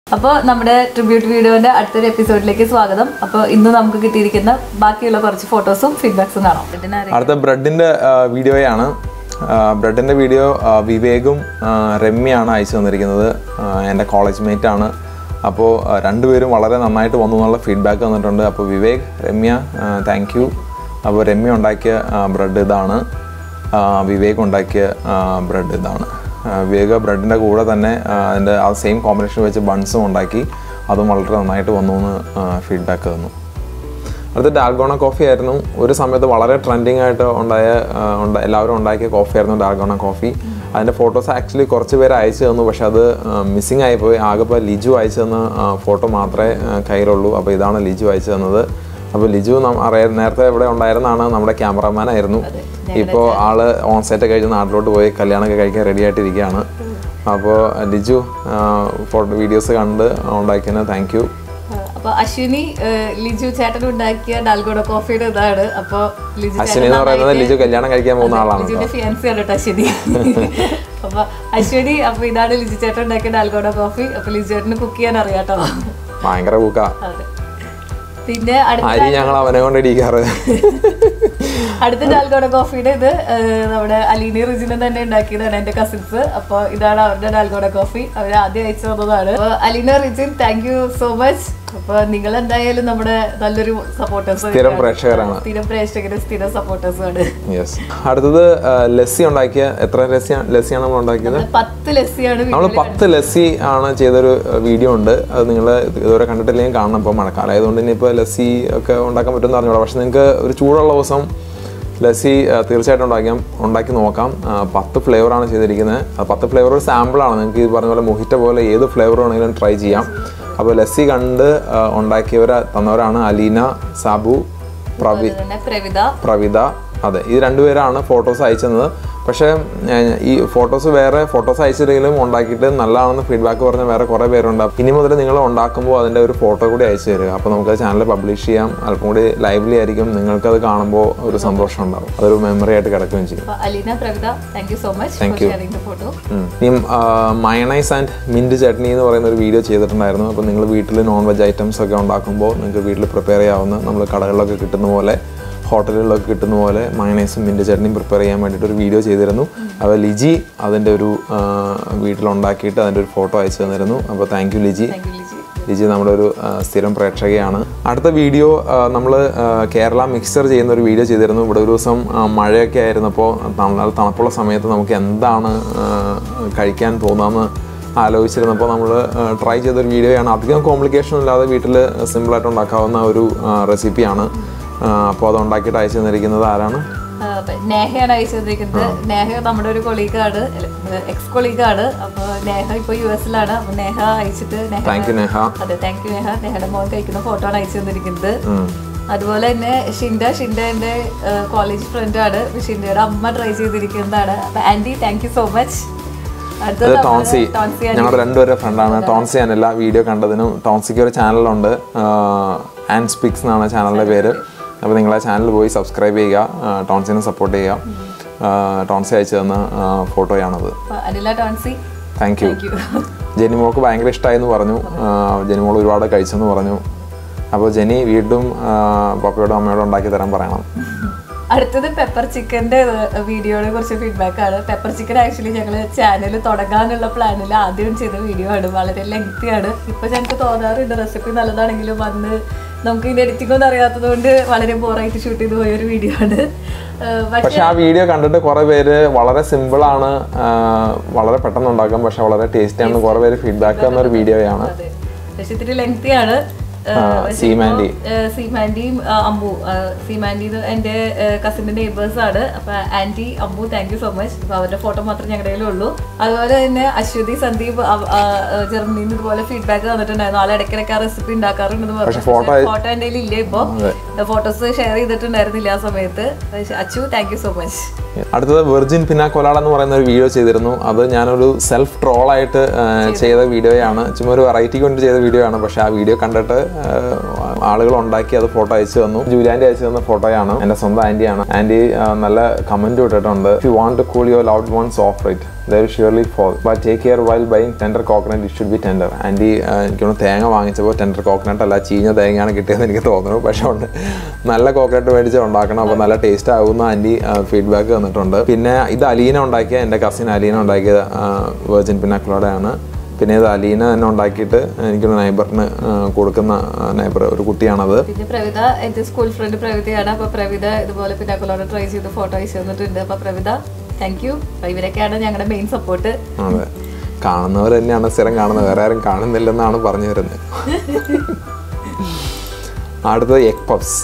അപ്പോൾ നമ്മുടെ ട്രിബ്യൂട്ട് വീഡിയോന്റെ അടുത്തൊരു എപ്പിസോഡിലേക്ക് സ്വാഗതം അപ്പോൾ ഇന്ന് നമുക്ക് കിട്ടിയിരിക്കുന്ന ബാക്കിയുള്ള കുറച്ച് ഫോട്ടോസും ഫീഡ്ബാക്സും കാണാം ഇതിനാരെ അടുത്ത ബ്രെഡിൻ്റെ വീഡിയോയാണ് ബ്രെഡിൻ്റെ വീഡിയോ വിവേകും ആ, രമ്യയാണ് അയച്ചു തന്നിരിക്കുന്നത് ആ, എൻ്റെ കോളേജ് മേറ്റ് ആണ് അപ്പോൾ ആ, രണ്ടുപേരും വളരെ നന്നായിട്ട് വന്നു എന്നുള്ള ഫീഡ്ബാക്ക് തന്നിട്ടുണ്ട് അപ്പോൾ വിവേക് രമ്യ താങ്ക് യു അപ്പോൾ രമ്യ ഉണ്ടാക്കിയ ബ്രെഡ് ഇതാണ് ആ, വിവേക് ഉണ്ടാക്കിയ ബ്രെഡ് ഇതാണ് ആ, വിവേക് ബ്രെഡിൻ്റെ കൂടെ തന്നെ ആ, അതിൻ്റെ ആ സെയിം കോമ്പിനേഷൻ വെച്ച് ബൺസും ഉണ്ടാക്കി അതും വളരെ നന്നായിട്ട് വന്നു എന്ന് ഫീഡ്ബാക്ക് തന്നു അടുത്ത ഡാൽഗോണ കോഫി ആയിരുന്നു ഒരു സമയത്ത് വളരെ ട്രെൻഡിങ് ആയിട്ട് ഉണ്ടായ ആ, ഉണ്ട- എല്ലാവരും ഉണ്ടാക്കിയ കോഫി ആയിരുന്നു ഡാൽഗോണ കോഫി അതിൻ്റെ ഫോട്ടോസ് ആക്ച്വലി കുറച്ച് പേര് അയച്ചു തന്നു പക്ഷെ അത് മിസ്സിങ് ആയിപ്പോയി ആകെ ഇപ്പോൾ ലിജു അയച്ചു തന്ന ഫോട്ടോ മാത്രമേ ആ, കയ്യിലുള്ളൂ അപ്പോൾ ഇതാണ് ലിജു അയച്ചു തന്നത് അപ്പോൾ ലിജു നം- അറിയ നേരത്തെ ഇവിടെ ഉണ്ടായിരുന്നാണ് നമ്മുടെ ക്യാമറമാൻ ആയിരുന്നു ഇപ്പോൾ ആള് ഓൺ സെറ്റ് കഴിഞ്ഞ് നാട്ടിലോട്ട് പോയി കല്യാണമൊക്കെ കഴിക്കാൻ റെഡി ആയിട്ടിരിക്കുകയാണ് അപ്പോൾ ലിജു ഫോട്ടോ വീഡിയോസ് കണ്ട് ഉണ്ടാക്കിയതിന് താങ്ക് യു അപ്പൊ അശ്വിനി ഏഹ്, ലിജു ചേട്ടൻ ഉണ്ടാക്കിയ ഡാൽഗോഡ കോഫിയുടെ ഇതാണ് അപ്പൊ ലിജു അശ്വിനി എന്ന് പറയുന്നത് ലിജു കല്യാണം കഴിക്കാൻ പോകുന്ന ആളാണ് കേട്ടോ ലിജുവിന്റെ ഫിയാൻസി ആണ് കേട്ടോ അശ്വിനി അപ്പൊ അശ്വിനി അപ്പൊ ഇതാണ് ലിജു ചേട്ടൻ ഉണ്ടാക്കിയ ഡാൽഗോഡ കോഫി അപ്പൊ ലിജു ചേട്ടന് കുക്ക് ചെയ്യാൻ അറിയാട്ടോ ഭയങ്കര കൂക്ക അതെ പിന്നെ അടുത്ത അരി ഞങ്ങൾ അവനെ കൊണ്ട് ഇടിക്കാറ് അടുത്ത ഡാൽഗോഡ കോഫിയുടെ ഇത് ഏഹ്, നമ്മുടെ അലീനി റിജിനും തന്നെ ഉണ്ടാക്കിയതാണ് എന്റെ കസിൻസ് അപ്പോൾ ഇതാണ് അവരുടെ ഡാൽഗോഡ കോഫി അവർ ആദ്യം അയച്ചു തന്നതാണ് അപ്പോൾ Aleena Rijin thank you so much അപ്പൊ നിങ്ങൾ എന്തായാലും നമ്മുടെ നല്ലൊരു സപ്പോർട്ടേഴ്സ് സ്ഥിരം പ്രേക്ഷകരാണ് സ്ഥിരം പ്രേക്ഷകരും സ്ഥിരം സപ്പോർട്ടേഴ്സുമാണ് യെസ് അടുത്തത് ആ, ലസ്സി ഉണ്ടാക്കിയ എത്ര ലസ്സി ലസ്സിയാണ് നമ്മൾ ഉണ്ടാക്കിയത് പത്ത് ലസ്സിയാണ് നമ്മൾ പത്ത് ലസ്സി ആണ് ചെയ്തൊരു വീഡിയോ ഉണ്ട് അത് നിങ്ങൾ ഇതുവരെ കണ്ടിട്ടില്ലെങ്കിൽ കാണണം ഇപ്പോൾ മഴക്കാലം ആയതുകൊണ്ട് ഇനിയിപ്പോൾ ലസ്സി ഒക്കെ ഉണ്ടാക്കാൻ പറ്റുമെന്ന് അറിഞ്ഞോളാം പക്ഷെ നിങ്ങൾക്ക് ഒരു ചൂടുള്ള ദിവസം ലസ്സി ആ, തീർച്ചയായിട്ടും ഉണ്ടാക്കാം ഉണ്ടാക്കി നോക്കാം ആ, പത്ത് ഫ്ലേവറാണ് ചെയ്തിരിക്കുന്നത് ആ പത്ത് ഫ്ലേവർ ഒരു സാമ്പിളാണ് നിങ്ങൾക്ക് ഈ പറഞ്ഞ പോലെ മൊഹിറ്റ പോലെ ഏത് ഫ്ലേവർ വേണമെങ്കിലും ട്രൈ ചെയ്യാം അപ്പോൾ ലസ്സി കണ്ട് ആ, ഉണ്ടാക്കിയവരെ തന്നവരാണ് അലീന സാബു പ്രവി തന്നെ പ്രവിത പ്രവിത അതെ ഈ രണ്ടുപേരാണ് ഫോട്ടോസ് അയച്ചത് പക്ഷേ ഏഹ്, ഈ ഫോട്ടോസ് വേറെ ഫോട്ടോസ് അയച്ചില്ലെങ്കിലും ഉണ്ടാക്കിയിട്ട് നല്ലതാണെന്ന് ഫീഡ്ബാക്ക് പറഞ്ഞ വേറെ കുറേ പേരുണ്ട് ഇനി മുതൽ നിങ്ങൾ ഉണ്ടാക്കുമ്പോൾ അതിൻ്റെ ഒരു ഫോട്ടോ കൂടി അയച്ചു തരിക അപ്പോൾ നമുക്ക് ചാനൽ പബ്ലിഷ് ചെയ്യാം അല്പം കൂടി ലൈവ്ലി ആയിരിക്കും നിങ്ങൾക്കത് കാണുമ്പോൾ ഒരു സന്തോഷം ഉണ്ടാവും അതൊരു മെമ്മറി ആയിട്ട് കിടക്കുകയും ചെയ്യും അപ്പൊ Aleena Pravitha thank you so much for sharing the photo ഉം. ഇനി മയണൈസ് ആൻഡ് മിൻറ്റ് ചട്നി എന്ന് പറയുന്ന ഒരു വീഡിയോ ചെയ്തിട്ടുണ്ടായിരുന്നു അപ്പോൾ നിങ്ങൾ വീട്ടിൽ നോൺ വെജ് ഐറ്റംസ് ഒക്കെ ഉണ്ടാക്കുമ്പോൾ നിങ്ങൾക്ക് വീട്ടിൽ പ്രിപ്പയർ ചെയ്യാവുന്ന നമ്മൾ കടകളിലൊക്കെ കിട്ടുന്ന പോലെ ഹോട്ടലുകളിലൊക്കെ കിട്ടുന്ന പോലെ മയണൈസും മിൻറ്റ് ചട്നിയും പ്രിപ്പയർ ചെയ്യാൻ വേണ്ടിയിട്ട് ഒരു വീഡിയോ ചെയ്തിരുന്നു അപ്പോൾ ലിജി അതിൻ്റെ ഒരു ആ, വീട്ടിലുണ്ടാക്കിയിട്ട് അതിൻ്റെ ഒരു ഫോട്ടോ അയച്ചു തന്നിരുന്നു അപ്പോൾ thank you Liji thank you Liji Liji നമ്മുടെ ഒരു ആ, സ്ഥിരം പ്രേക്ഷകയാണ് അടുത്ത വീഡിയോ നമ്മൾ കേരള മിക്സർ ചെയ്യുന്ന ഒരു വീഡിയോ ചെയ്തിരുന്നു ഇവിടെ ഒരു ദിവസം ആ, മഴയൊക്കെ ആയിരുന്നപ്പോൾ നല്ല തണുപ്പുള്ള സമയത്ത് നമുക്ക് എന്താണ് ആ, കഴിക്കാൻ തോന്നാമെന്ന് ആലോചിച്ചിരുന്നപ്പോൾ നമ്മൾ ട്രൈ ചെയ്തൊരു വീഡിയോയാണ് അധികം കോംപ്ലിക്കേഷൻ ഇല്ലാതെ വീട്ടിൽ സിമ്പിളായിട്ട് ഉണ്ടാക്കാവുന്ന ഒരു റെസിപ്പിയാണ് അപ്പോൾ അത് ഉണ്ടാക്കിയിട്ട് അയച്ചു തന്നിരിക്കുന്നത് ആരാണ് ആ, അപ്പൊ നേഹയാണ് അയച്ചു തന്നിരിക്കുന്നത് നേഹ നമ്മുടെ ഒരു കൊളീഗാണ് എക്സ് കൊളീഗാണ് അപ്പൊ നേഹ ഇപ്പൊ യു എസിലാണ് അപ്പൊ നേഹ അയച്ചിട്ട് നേഹ താങ്ക് യു നേഹ അതെ താങ്ക് യു നേഹ നേഹയുടെ മോൻ കഴിക്കുന്ന ഫോട്ടോ ആണ് അയച്ചു തന്നിരിക്കുന്നത് ഉം. അതുപോലെ തന്നെ ഷിൻഡ ഷിൻഡ എൻ്റെ കോളേജ് ഫ്രണ്ട് ആണ് ഷിൻഡയുടെ അമ്മ ട്രൈ ചെയ്തിരിക്കുന്നതാണ് അപ്പൊ aunty thank you so much ഇത് അടുത്തത് ടോൺസി ടോൺസി ഞങ്ങളുടെ രണ്ടുപേരുടെ ഫ്രണ്ടാണ് ടോൺസി ഞാൻ എല്ലാ വീഡിയോ കണ്ടതിനും ടോൺസിക്ക് ഒരു ചാനലുണ്ട് ആൻഡ് സ്പിക്സ് എന്നാണ് ചാനലിൻ്റെ പേര് അപ്പോൾ നിങ്ങൾ ആ ചാനൽ പോയി സബ്സ്ക്രൈബ് ചെയ്യുക ആ, ടോൺസിനെ സപ്പോർട്ട് ചെയ്യുക ആ, ടോൺസി അയച്ചു തന്ന ആ, ഫോട്ടോയാണത് അപ്പൊ Anila Tonsy thank you thank you ജെനിമോൾക്ക് ഭയങ്കര ഇഷ്ടമായെന്ന് പറഞ്ഞു ആ, ജെനിമോൾ ഒരുപാട് കഴിച്ചെന്ന് പറഞ്ഞു അപ്പോൾ ജെനി വീണ്ടും ആ, പപ്പയോടും അമ്മയോടും ഉണ്ടാക്കി തരാൻ പറയണം അടുത്തത് പെപ്പർ ചിക്കന്റെ വീഡിയോയെ കുറിച്ച് ഫീഡ്ബാക്ക് ആണ് പെപ്പർ ചിക്കൻ ആക്ച്വലി ഞങ്ങൾ ചാനൽ തുടങ്ങാനുള്ള പ്ലാനിൽ ആദ്യം ചെയ്ത വീഡിയോ ആണ് വളരെ ലെങ്തി ആണ് ഇപ്പൊ ഞങ്ങൾക്ക് തോന്നാറുണ്ട് റെസിപ്പി നല്ലതാണെങ്കിലും അന്ന് നമുക്ക് ഇതിന്റെ എഡിറ്റിംഗ് ഒന്നും അറിയാത്തത് കൊണ്ട് വളരെ ബോറായിട്ട് ഷൂട്ട് ചെയ്ത് പോയ ഒരു വീഡിയോ ആണ് ഏഹ് പക്ഷേ പക്ഷെ ആ വീഡിയോ കണ്ടിട്ട് കുറെ പേര് വളരെ സിമ്പിൾ ആണ് ആ, വളരെ പെട്ടെന്ന് ഉണ്ടാക്കാം പക്ഷെ വളരെ ടേസ്റ്റി ആണ് കുറെ പേര് ഫീഡ്ബാക്ക് തന്ന ഒരു വീഡിയോയാണ് അതെ പക്ഷെ ഇത്തിരി ലെങ്തി ആണ് സീമാൻഡി സീമാൻഡിയും അമ്മു സീമാൻഡി എന്റെ കസിന്റെ നെയ്ബേഴ്സ് ആണ് അപ്പൊ aunty Ammu thank you so much അപ്പൊ അവരുടെ ഫോട്ടോ മാത്രമേ ഞങ്ങളുടെ കയ്യിലുള്ളൂ അതുപോലെ തന്നെ അശ്വതി സന്ദീപ് അവ- ആ, ആ, ജർമ്മനിയിൽ നിന്ന് ഇതുപോലെ ഫീഡ്ബാക്ക് തന്നിട്ടുണ്ടായിരുന്നു ആളെ ഇടയ്ക്കിടയ്ക്ക് ആ റെസിപ്പി ഉണ്ടാക്കാറുണ്ടെന്ന് പറഞ്ഞു photo ഫോട്ടോ എന്റെ കയ്യിൽ ഇല്ല ഇപ്പൊ ഫോട്ടോസ് ഷെയർ ചെയ്തിട്ടുണ്ടായിരുന്നില്ല ആ സമയത്ത് പക്ഷെ Achu thank you so much അടുത്തത് വെർജിൻ പിന്നാക്കൊലാട് എന്ന് പറയുന്ന ഒരു വീഡിയോ ചെയ്തിരുന്നു അത് ഞാനൊരു സെൽഫ് ട്രോളായിട്ട് ചെയ്ത വീഡിയോയാണ് ചുമ്മാ ഒരു വെറൈറ്റിക്ക് വേണ്ടി ചെയ്ത വീഡിയോ ആണ് പക്ഷെ ആ വീഡിയോ കണ്ടിട്ട് ആ, ആളുകൾ ഉണ്ടാക്കി അത് ഫോട്ടോ അയച്ചു തന്നു ജൂലിയാൻ്റെ അയച്ചു തന്ന ഫോട്ടോയാണ് എൻ്റെ സ്വന്തം ആൻറ്റിയാണ് ആൻറ്റി നല്ല കമൻറ്റ് ഇട്ടിട്ടുണ്ട് you want to cool your loud ones off right there surely fall but take care while buying tender coconut it should be tender aunty എനിക്ക് തോന്നുന്നു തേങ്ങ വാങ്ങിച്ചപ്പോൾ ടെൻഡർ കോക്കനട്ട് അല്ല ചീഞ്ഞ തേങ്ങയാണ് കിട്ടിയതെന്ന് എനിക്ക് തോന്നുന്നു പക്ഷേ ഉണ്ട് നല്ല കോക്കനട്ട് മേടിച്ച് ഉണ്ടാക്കണം അപ്പോൾ നല്ല ടേസ്റ്റ് ആകുന്ന ആൻറ്റി ഫീഡ്ബാക്ക് തന്നിട്ടുണ്ട് പിന്നെ ഇത് അലീന ഉണ്ടാക്കിയ എൻ്റെ കസിൻ അലീന ഉണ്ടാക്കിയ വെർജിൻ പിന്നാക്കുളോടെയാണ് പിന്നെ ഇത് അലീന തന്നെ ഉണ്ടാക്കിയിട്ട് എനിക്കൊരു നൈബറിന് കൊടുക്കുന്ന നൈബർ ഒരു കുട്ടിയാണത് പിന്നെ പ്രവിത എന്റെ സ്കൂൾ ഫ്രണ്ട് പ്രവിതയാണ് അപ്പൊ പ്രവിത ഇതുപോലെ പിന്നാക്കുളോട് ട്രൈ ചെയ്ത് ഫോട്ടോ അയച്ചു തന്നിട്ടുണ്ട് അപ്പൊ പ്രവിത താങ്ക് യു ഇവരൊക്കെയാണ് ഞങ്ങളുടെ മെയിൻ സപ്പോർട്ട് അതെ കാണുന്നവർ തന്നെയാണ് സ്ഥിരം കാണുന്നത് വേറെ ആരും കാണുന്നില്ലെന്നാണ് പറഞ്ഞു വരുന്നത് അടുത്തത് എഗ് പഫ്സ്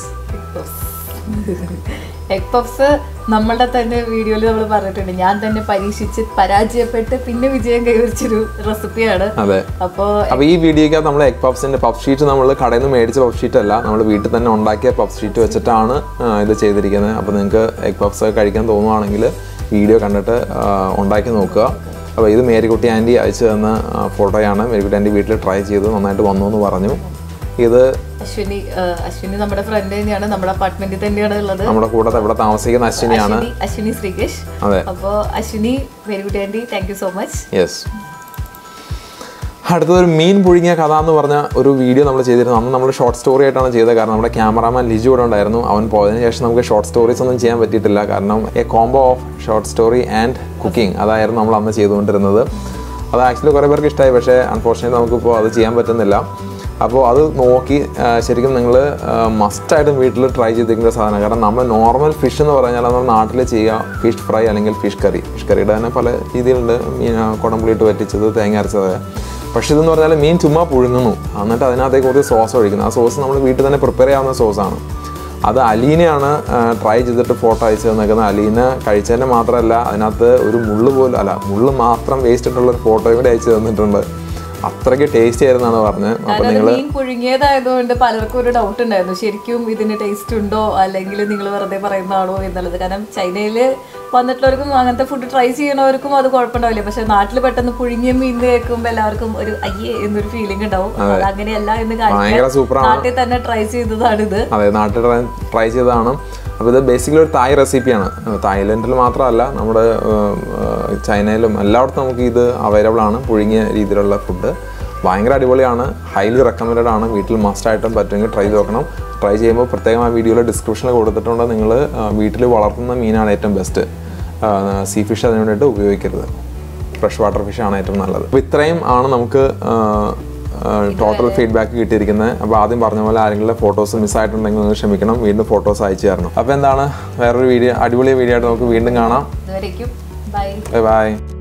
എഗ് പഫ്സ് നമ്മളുടെ തന്നെ വീഡിയോയിൽ നമ്മൾ പറഞ്ഞിട്ടുണ്ട് ഞാൻ തന്നെ പരീക്ഷിച്ച് പരാജയപ്പെട്ട് പിന്നെ വിജയം കൈവരിച്ചൊരു റെസിപ്പിയാണ് അതെ അപ്പോൾ അപ്പോൾ ഈ വീഡിയോയ്ക്കകത്ത് നമ്മൾ എഗ് പഫ്സിന്റെ പഫ് ഷീറ്റ് നമ്മൾ കടയിൽ നിന്ന് മേടിച്ച പഫ് ഷീറ്റ് അല്ല നമ്മൾ വീട്ടിൽ തന്നെ ഉണ്ടാക്കിയ പഫ് ഷീറ്റ് വെച്ചിട്ടാണ് ആ, ഇത് ചെയ്തിരിക്കുന്നത് അപ്പോൾ നിങ്ങൾക്ക് എഗ് പഫ്സ് കഴിക്കാൻ തോന്നുവാണെങ്കിൽ വീഡിയോ കണ്ടിട്ട് ആ, ഉണ്ടാക്കി നോക്കുക അപ്പോൾ ഇത് മേരിക്കുട്ടി ആൻറ്റി അയച്ചു തന്ന ആ, ഫോട്ടോയാണ് മേരിക്കുട്ടി ആൻറ്റി വീട്ടിൽ ട്രൈ ചെയ്തു നന്നായിട്ട് വന്നു എന്ന് പറഞ്ഞു ഇത് അശ്വിനി ആ, അശ്വിനി നമ്മുടെ ഫ്രണ്ട് തന്നെയാണ് നമ്മുടെ അപ്പാർട്ട്മെന്റിൽ തന്നെയാണ് ഉള്ളത് നമ്മുടെ കൂടെ ഇവിടെ താമസിക്കുന്ന അശ്വിനിയാണ് അശ്വിനി അശ്വിനി ശ്രീകേഷ് അതെ അപ്പോ Ashwini very good and thank you so much yes അടുത്തത് ഒരു മീൻ പുഴുങ്ങിയ കഥ എന്ന് പറഞ്ഞ ഒരു വീഡിയോ നമ്മൾ ചെയ്തിരുന്നു അന്ന് നമ്മൾ ഷോർട്ട് സ്റ്റോറി ആയിട്ടാണ് ചെയ്തത് കാരണം നമ്മുടെ ക്യാമറാമാൻ ലിജു ഇവിടെ ഉണ്ടായിരുന്നു അവൻ പോയതിനു ശേഷം നമുക്ക് ഷോർട്ട് സ്റ്റോറീസ് ഒന്നും ചെയ്യാൻ പറ്റിയിട്ടില്ല കാരണം a combo of short story and cooking അതായിരുന്നു നമ്മൾ അന്ന് ചെയ്തുകൊണ്ടിരുന്നത് അത് ആക്ച്വലി കുറേ പേർക്ക് ഇഷ്ടമായി പക്ഷേ അൺഫോർച്ചുനേറ്റ്ലി നമുക്കിപ്പോൾ അത് ചെയ്യാൻ പറ്റുന്നില്ല അപ്പോൾ അത് നോക്കി ആ, ശരിക്കും നിങ്ങൾ മസ്റ്റായിട്ടും വീട്ടിൽ ട്രൈ ചെയ്തിരിക്കുന്ന ഒരു സാധനം കാരണം നമ്മൾ നോർമൽ ഫിഷ് എന്ന് പറഞ്ഞാൽ നമ്മൾ നാട്ടിൽ ചെയ്യുക ഫിഷ് ഫ്രൈ അല്ലെങ്കിൽ ഫിഷ് കറി ഫിഷ് കറിയുടെ തന്നെ പല രീതിയിലുണ്ട് മീൻ ആ, കുടംപുളിയിട്ട് വറ്റിച്ചത് തേങ്ങ അരച്ചത് പക്ഷേ ഇതെന്ന് പറഞ്ഞാൽ മീൻ ചുമ്മാ പുഴുങ്ങുന്നു എന്നിട്ട് അതിനകത്തേക്ക് കുറച്ച് സോസ് ഒഴിക്കുന്നു ആ സോസ് നമ്മൾ വീട്ടിൽ തന്നെ പ്രിപ്പയർ ചെയ്യാവുന്ന സോസാണ് അത് അലീനയാണ് ട്രൈ ചെയ്തിട്ട് ഫോട്ടോ അയച്ചു തന്നേക്കുന്നത് അലീന കഴിച്ചതിൻ്റെ മാത്രമല്ല അതിനകത്ത് ഒരു മുള്ള് പോലും അല്ല മുള്ള് മാത്രം വേസ്റ്റ് ഇട്ടുള്ള ഒരു ഫോട്ടോയും കൂടി അയച്ചു തന്നിട്ടുണ്ട് അത്രയ്ക്ക് ടേസ്റ്റി ആയിരുന്നാണ് പറഞ്ഞത് അപ്പോൾ ഞാനത് മീൻ പുഴുങ്ങിയതായതുകൊണ്ട് പലർക്കും ഒരു ഡൗട്ട് ഉണ്ടായിരുന്നു ശരിക്കും ഇതിന് ടേസ്റ്റ് ഉണ്ടോ അല്ലെങ്കിൽ നിങ്ങൾ വെറുതെ പറയുന്നതാണോ എന്നുള്ളത് കാരണം ചൈനയിൽ വന്നിട്ടുള്ളവർക്കും അങ്ങനത്തെ ഫുഡ് ട്രൈ ചെയ്യണവർക്കും അത് കുഴപ്പമുണ്ടാവില്ല പക്ഷെ നാട്ടിൽ പെട്ടെന്ന് പുഴുങ്ങിയ മീൻ കേൾക്കുമ്പോൾ എല്ലാവർക്കും ഒരു അയ്യേ എന്നൊരു ഫീലിംഗ് ഉണ്ടാവും അത് അങ്ങനെയല്ല എന്ന് ഭയങ്കര കാണിക്കാൻ സൂപ്പറാണ് നാട്ടിൽ തന്നെ ട്രൈ ചെയ്തതാണിത് അതെ നാട്ടിൽ ട്രൈ ചെയ്തതാണ് അപ്പോൾ ഇത് ബേസിക്കലി ഒരു തായ് റെസിപ്പിയാണ് തായ്ലൻഡിൽ മാത്രമല്ല നമ്മുടെ ഏഹ്, ഏഹ്, ചൈനയിലും എല്ലായിടത്തും നമുക്ക് ഇത് അവൈലബിൾ ആണ് പുഴുങ്ങിയ രീതിയിലുള്ള ഫുഡ് ഭയങ്കര അടിപൊളിയാണ് ഹൈലി റെക്കമെൻഡഡ് ആണ് വീട്ടിൽ മസ്റ്റായിട്ടും പറ്റുമെങ്കിൽ ട്രൈ ചെയ്ത് നോക്കണം ട്രൈ ചെയ്യുമ്പോൾ പ്രത്യേകം ആ വീഡിയോയിൽ ഡിസ്ക്രിപ്ഷനിൽ കൊടുത്തിട്ടുണ്ട് നിങ്ങൾ വീട്ടിൽ വളർത്തുന്ന മീനാണ് ഏറ്റവും ബെസ്റ്റ് സീ ഫിഷ് അതിന് വേണ്ടിയിട്ട് ഉപയോഗിക്കരുത് ഫ്രഷ് വാട്ടർ ഫിഷ് ആണ് ഏറ്റവും നല്ലത് അപ്പോൾ ഇത്രയും ആണ് നമുക്ക് ടോട്ടൽ ഫീഡ്ബാക്ക് കിട്ടിയിരിക്കുന്നത് അപ്പോൾ ആദ്യം പറഞ്ഞ പോലെ ആരെങ്കിലും ഫോട്ടോസ് മിസ്സായിട്ടുണ്ടെങ്കിൽ നിങ്ങൾ ക്ഷമിക്കണം വീണ്ടും ഫോട്ടോസ് അയച്ചു തരണം അപ്പോൾ എന്താണ് വേറൊരു വീഡിയോ അടിപൊളി വീഡിയോ ആയിട്ട് നമുക്ക് വീണ്ടും കാണാം ഇതുവരേക്കും ബൈ ബൈ ബൈ